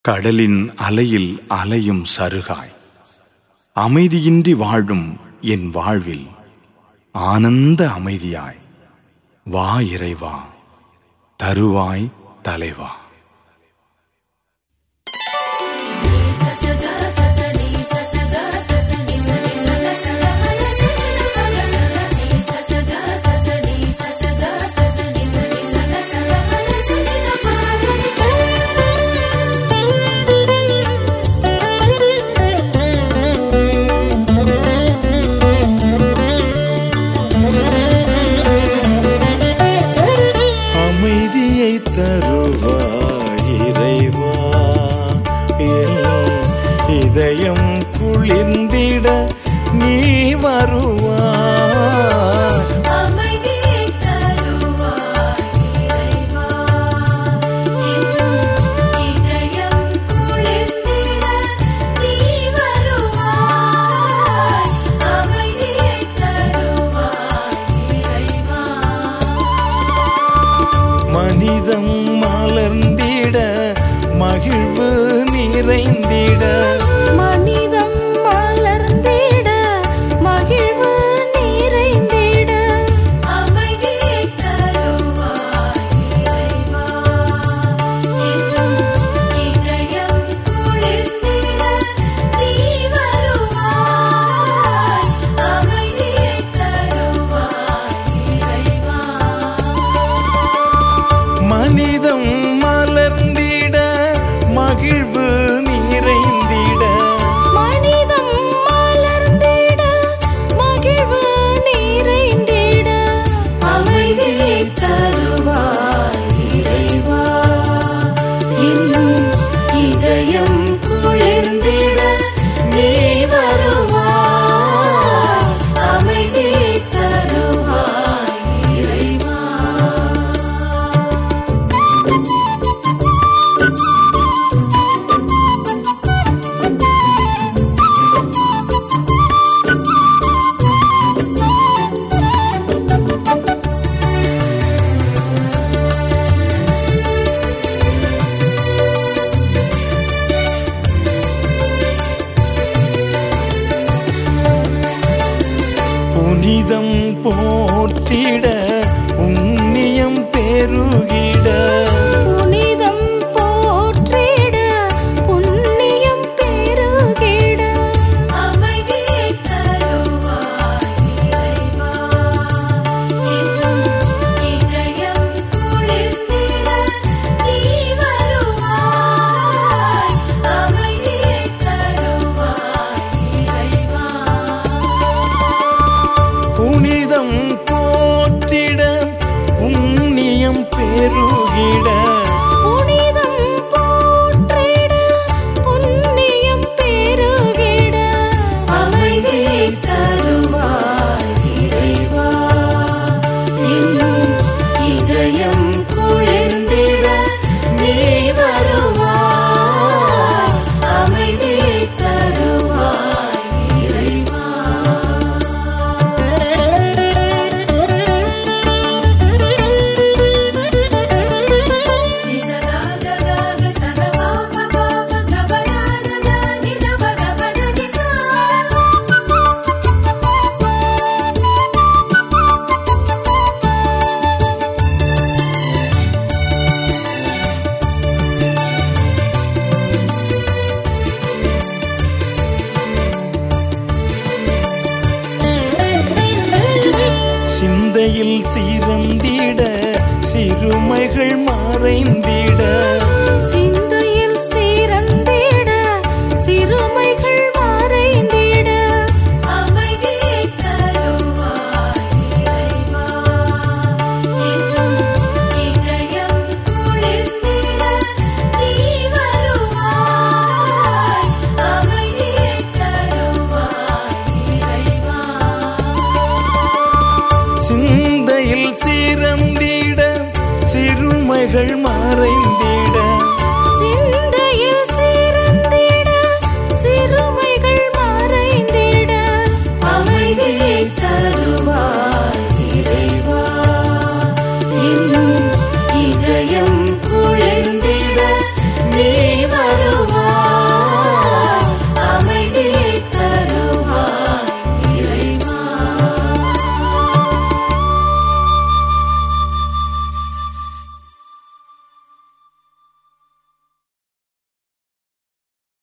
கடலின் அலையில் அலையும் சருகாய் அமைதியின்றி வாழும் என் வாழ்வில் ஆனந்த அமைதியாய் வா இறைவா தருவாய் தலைவா அமைதியை தருவாய் இறைவா என் இதயம் குளிர்ந்திட நீ வருவாய் அமைதியை தருவாய் இறைவா என் இதயம் குளிர்ந்திட நீ வருவாய் அமைதியை தருவாய் இறைவா மனிதம் மலர்ந்திட மகிழ்வு நிறைந்திட மனிதம் மலர்ந்திட மகிழ்வு நிறைந்திட அமைதியை தருவாய் இறைவா என் இதயம் குளிர்ந்திட நீ வருவாய் அமைதியை தருவாய் இறைவா மனிதம் மலர்ந்திட மகிழ்வு நிறைந்திட மனிதம் மலர்ந்திட மகிழ்வு நிறைந்திட அமைதியை தருவாய் இறைவா என் இதயம் குளிர்ந்திட நீ வருவாய் அமைதியை தருவாய் இறைவா புனிதம் போற்றிட புண்ணியம் பெருகிட புனிதம் போற்றிட புண்ணியம் பெருகிட அமைதியை தருவாய் இறைவா என் இதயம் குளிர்ந்திட நீ வருவாய் அமைதியை தருவாய் இறைவா புனிதம் போற்றிட புண்ணியம் பெருகிட புனிதம் போற்றிட புண்ணியம் பெருகிட அமைதியை தருவாய் இறைவா என் இதயம் குளிர்ந்திட நீ வருவாய் அமைதியை தருவாய் இறைவா சிந்தையில் சீர